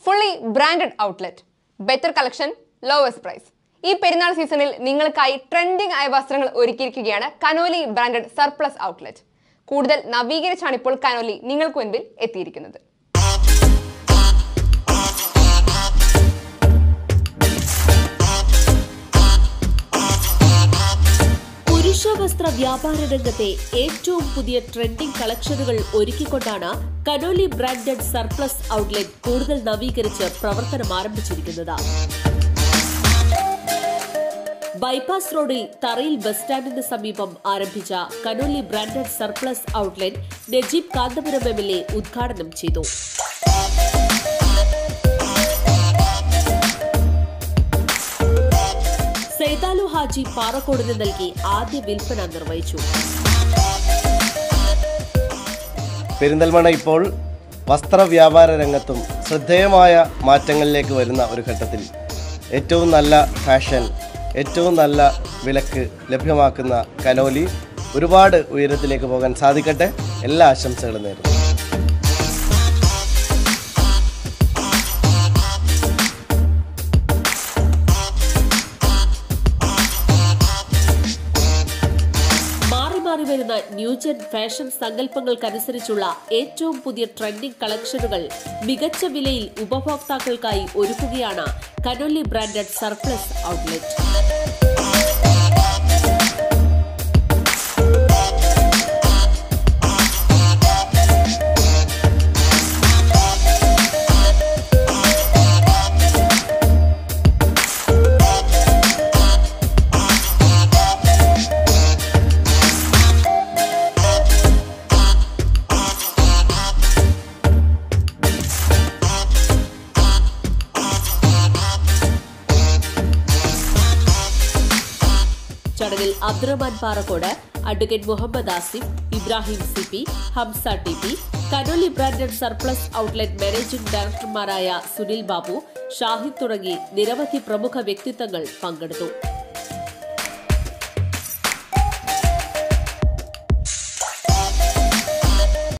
fully branded outlet better collection lowest price ഈ പെരുന്നാൾ സീസണിൽ നിങ്ങൾക്കായി ട്രെൻഡിംഗ് ആയ വസ്ത്രങ്ങൾ ഒരുക്കിയിരിക്കുകയാണ് കനോലി ബ്രാൻഡഡ് സർപ്ലസ് ഔട്ട്ലെറ്റ് കൂടുതൽ നവീകരിച്ചാണ് ഇപ്പോൾ കനോലി നിങ്ങൾക്ക് മുൻപിൽ എത്തിയിരിക്കുന്നത് പുരുഷ വസ്ത്ര വ്യാപാര രംഗത്തെ ഏറ്റവും പുതിയ ട്രെൻഡിംഗ് കളക്ഷനുകൾ ഒരുക്കിക്കൊണ്ടാണ് കനോലി ബ്രാൻഡഡ് സർപ്ലസ് ഔട്ട്ലെറ്റ് കൂടുതൽ നവീകരിച്ച് പ്രവർത്തനം ആരംഭിച്ചിരിക്കുന്നത് ബൈപ്പാസ് റോഡിൽ തറയിൽ ബസ് സ്റ്റാൻഡിന് സമീപം ആരംഭിച്ച Canoly branded surplus outlet Najeeb Kanthapuram M L A ഉദ്ഘാടനം ചെയ്തു സൈതാലു ഹാജി പാറക്കോടിന് നൽകി ആദ്യ വിൽപ്പന നിർവഹിച്ചു പെരിന്തൽമണ്ണ ഇപ്പോൾ വസ്ത്രവ്യാപാര രംഗത്തും ശ്രദ്ധേയമായ മാറ്റങ്ങളിലേക്ക് വരുന്ന ഒരു ഘട്ടത്തിൽ ഏറ്റവും നല്ല ഫാഷൻ ഏറ്റവും നല്ല വിലക്ക് ലഭ്യമാക്കുന്ന കനോലി ഒരുപാട് ഉയരത്തിലേക്ക് പോകാൻ സാധിക്കട്ടെ എല്ലാ ആശംസകളും നേരുന്നു മാറി മാറി വരുന്ന ന്യൂജൻ ഫാഷൻ സങ്കല്പങ്ങൾക്കനുസരിച്ചുള്ള ഏറ്റവും പുതിയ ട്രെൻഡിംഗ് കളക്ഷനുകൾ മികച്ച വിലയിൽ ഉപഭോക്താക്കൾക്കായി ഒരുക്കുകയാണ് കനോലി ബ്രാൻഡഡ് സർപ്ലസ് ഔട്ട്ലെറ്റ് ചടങ്ങിൽ Abdurahman Parakkode advocate Muhammad Asif Ibrahim C P Hamsa T P Canoly branded surplus outlet managing ഡയറക്ടർമാരായ സുനിൽ ബാബു ഷാഹിദ് തുടങ്ങി നിരവധി പ്രമുഖ വ്യക്തിത്വങ്ങൾ പങ്കെടുത്തു